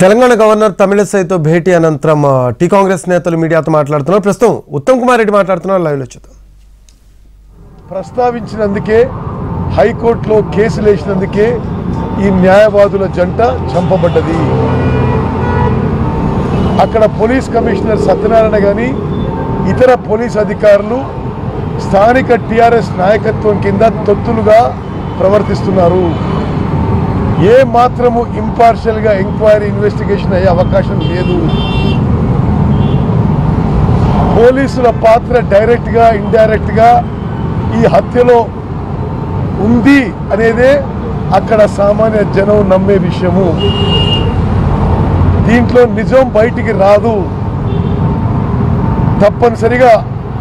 Telangana governor తమిళసైతో భేటీ అనంతరం ఆ, టీ కాంగ్రెస్ నేతలు మీడియాతో మాట్లాడుతున్నారు ప్రస్తుతం ఉత్తమ్ కుమార్ రెడ్డి మాట్లాడుతున్నారు లైవ్లో చూద్దాం ప్రస్తావించినందుకే హైకోర్టులో కేసులు వేసినందుకే ఈ న్యాయవాదుల జంట చంపబడ్డది అక్కడ పోలీస్ కమిషనర్ సత్యనారాయణ కానీ ఇతర పోలీస్ అధికారులు స్థానిక టిఆర్ఎస్ నాయకత్వం కింద తొత్తులుగా ప్రవర్తిస్తున్నారు ఏ మాత్రము ఇంపార్షియల్గా ఎంక్వైరీ ఇన్వెస్టిగేషన్ అయ్యే అవకాశం లేదు పోలీసుల పాత్ర డైరెక్ట్గా ఇండైరెక్ట్గా ఈ హత్యలో ఉంది అనేదే అక్కడ సామాన్య జనం నమ్మే విషయము దీంట్లో నిజం బయటికి రాదు తప్పనిసరిగా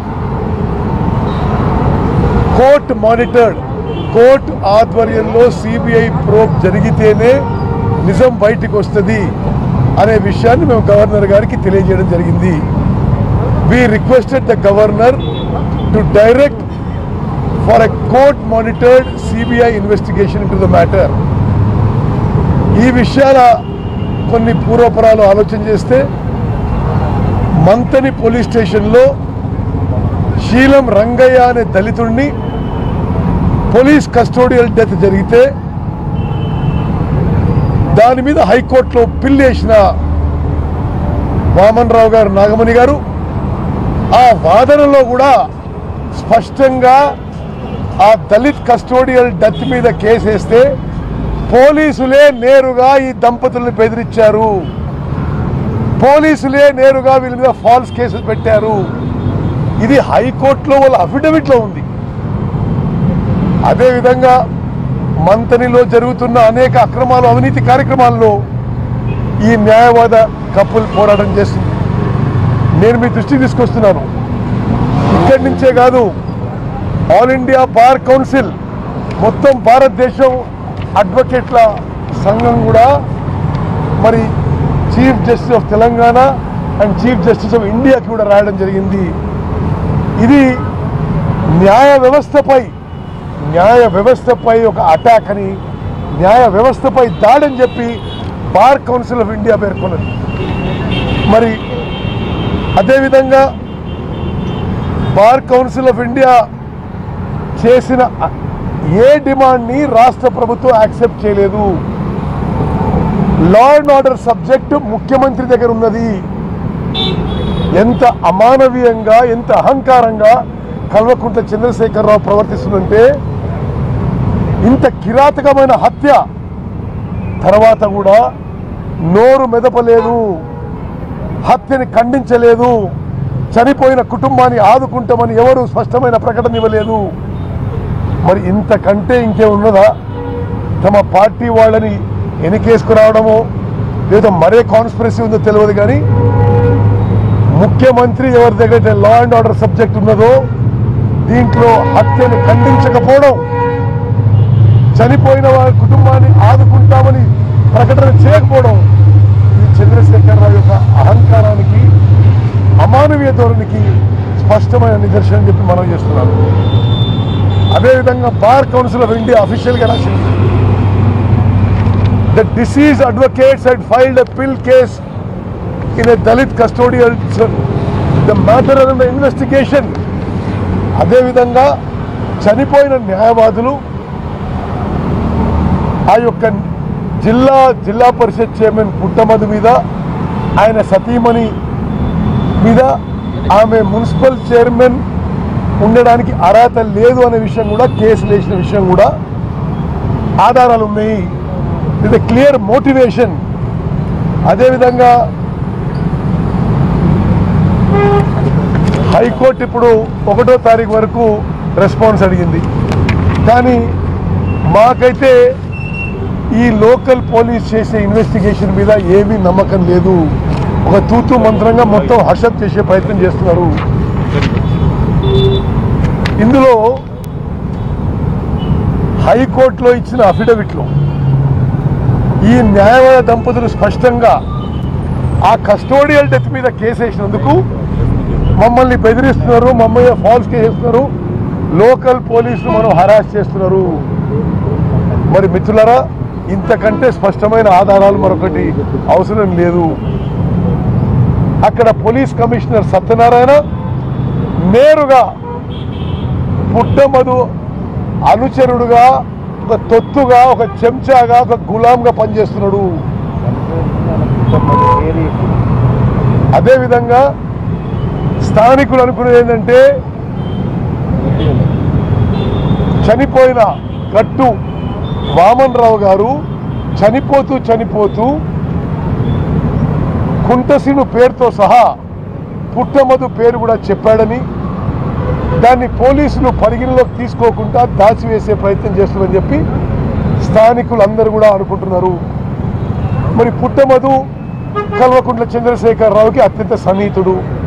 కోర్ట్ మానిటర్డ్ కోర్ట్ ఆధ్వర్యంలో సిబిఐ ప్రోబ్ జరిగితేనే నిజం బయటికి వస్తుంది అనే విషయాన్ని మేము గవర్నర్ గారికి తెలియజేయడం జరిగింది we requested the governor to direct for a court monitored CBI investigation into the matter. ఈ విషయాల కొన్ని పూర్వపరాలు ఆలోచన చేస్తే మంతని పోలీస్ స్టేషన్లో శీలం రంగయ్య అనే దళితుడిని పోలీస్ కస్టోడియల్ డెత్ జరిగితే దాని మీద హైకోర్టులో పిల్లేసిన వామన్ రావు గారు నాగమణి గారు ఆ వాదనలో కూడా స్పష్టంగా ఆ దళిత్ కస్టోడియల్ డెత్ మీద కేసు వేస్తే పోలీసులే నేరుగా ఈ దంపతుల్ని బెదిరించారు పోలీసులే నేరుగా వీళ్ళ మీద ఫాల్స్ కేసులు పెట్టారు ఇది హైకోర్టులో వాళ్ళ అఫిడవిట్లో ఉంది అదేవిధంగా మంతనిలో జరుగుతున్న అనేక అక్రమాలు అవినీతి కార్యక్రమాల్లో ఈ న్యాయవాద కప్పులు పోరాటం చేస్తుంది నేను మీ దృష్టికి తీసుకొస్తున్నాను ఇక్కడి నుంచే కాదు ఆల్ ఇండియా బార్ కౌన్సిల్ మొత్తం భారతదేశం అడ్వకేట్ల సంఘం కూడా మరి chief justice of Telangana and chief justice of ఇండియాకి కూడా రాయడం జరిగింది ఇది న్యాయ వ్యవస్థపై న్యాయ వ్యవస్థపై ఒక అటాక్ అని న్యాయ వ్యవస్థపై దాడని చెప్పి బార్ కౌన్సిల్ ఆఫ్ ఇండియా పేర్కొన్నది మరి అదేవిధంగా బార్ కౌన్సిల్ ఆఫ్ ఇండియా చేసిన ఏ డిమాండ్ని రాష్ట్ర ప్రభుత్వం యాక్సెప్ట్ చేయలేదు లా అండ్ ఆర్డర్ సబ్జెక్టు ముఖ్యమంత్రి దగ్గర ఉన్నది ఎంత అమానవీయంగా ఎంత అహంకారంగా కల్వకుంట్ల చంద్రశేఖరరావు ప్రవర్తిస్తుందంటే ఇంత కిరాతకమైన హత్య తర్వాత కూడా నోరు మెదపలేదు హత్యని ఖండించలేదు చనిపోయిన కుటుంబాన్ని ఆదుకుంటామని ఎవరు స్పష్టమైన ప్రకటన ఇవ్వలేదు మరి ఇంతకంటే ఇంకే ఉన్నదా తమ పార్టీ వాళ్ళని ఎనికేసుకురావడమో లేదా మరే కాన్స్పిరసీ ఉందో తెలియదు కానీ ముఖ్యమంత్రి ఎవరి దగ్గర లా అండ్ ఆర్డర్ సబ్జెక్ట్ ఉన్నదో దీంట్లో హత్యను ఖండించకపోవడం చనిపోయిన వారి కుటుంబాన్ని ఆదుకుంటామని ప్రకటన చేయకపోవడం ఇది చంద్రశేఖరరావు యొక్క అహంకారానికి అమానవీయ ధోరణికి స్పష్టమైన నిదర్శనం చెప్పి మనం చేస్తున్నాం అదేవిధంగా బార్ కౌన్సిల్ ఆఫ్ ఇండియా అఫీషియల్గా రాసింది the deceased advocates had filed a pill case in a Dalit custodial the matter and the investigation అదేవిధంగా చనిపోయిన న్యాయవాదులు ఆ యొక్క జిల్లా జిల్లా పరిషత్ చైర్మన్ పుట్టమధు మీద ఆయన సతీమణి మీద ఆమె మున్సిపల్ చైర్మన్ ఉండడానికి అర్హత లేదు అనే విషయం కూడా కేసులు వేసిన విషయం కూడా ఆధారాలు ఉన్నాయి ఇది క్లియర్ మోటివేషన్ అదేవిధంగా హైకోర్టు ఇప్పుడు ఒకటో తారీఖు వరకు రెస్పాన్స్ అడిగింది కానీ మాకైతే ఈ లోకల్ పోలీస్ చేసే ఇన్వెస్టిగేషన్ మీద ఏమీ నమ్మకం లేదు ఒక తూతు మంత్రంగా మొత్తం హర్షప్ చేసే ప్రయత్నం చేస్తున్నారు ఇందులో హైకోర్టులో ఇచ్చిన అఫిడవిట్లో ఈ న్యాయవాద దంపతులు స్పష్టంగా ఆ కస్టోడియల్ డెత్ మీద కేసు వేసినందుకు మమ్మల్ని బెదిరిస్తున్నారు మమ్మల్ని ఫాల్స్ కేసు వేస్తున్నారు లోకల్ పోలీసులు మనం హరాస్ చేస్తున్నారు మరి మిత్రులరా ఇంతకంటే స్పష్టమైన ఆధారాలు మరొకటి అవసరం లేదు అక్కడ పోలీస్ కమిషనర్ సత్యనారాయణ నేరుగా పుట్టమధు అనుచరుడుగా ఒక తొత్తుగా ఒక చెంచాగా ఒక గులాంగా పనిచేస్తున్నాడు అదేవిధంగా స్థానికులు అనుకునేది ఏంటంటే చనిపోయిన గట్టు వామన్ రావు గారు చనిపోతూ చనిపోతూ కుంటసిను పేరుతో సహా పుట్టమధు పేరు కూడా చెప్పాడని దాన్ని పోలీసులు పరిగణలోకి తీసుకోకుండా దాచివేసే ప్రయత్నం చేస్తున్నారని చెప్పి స్థానికులు అందరూ కూడా అనుకుంటున్నారు మరి పుట్టమధు కల్వకుంట్ల చంద్రశేఖరరావుకి అత్యంత సన్నిహితుడు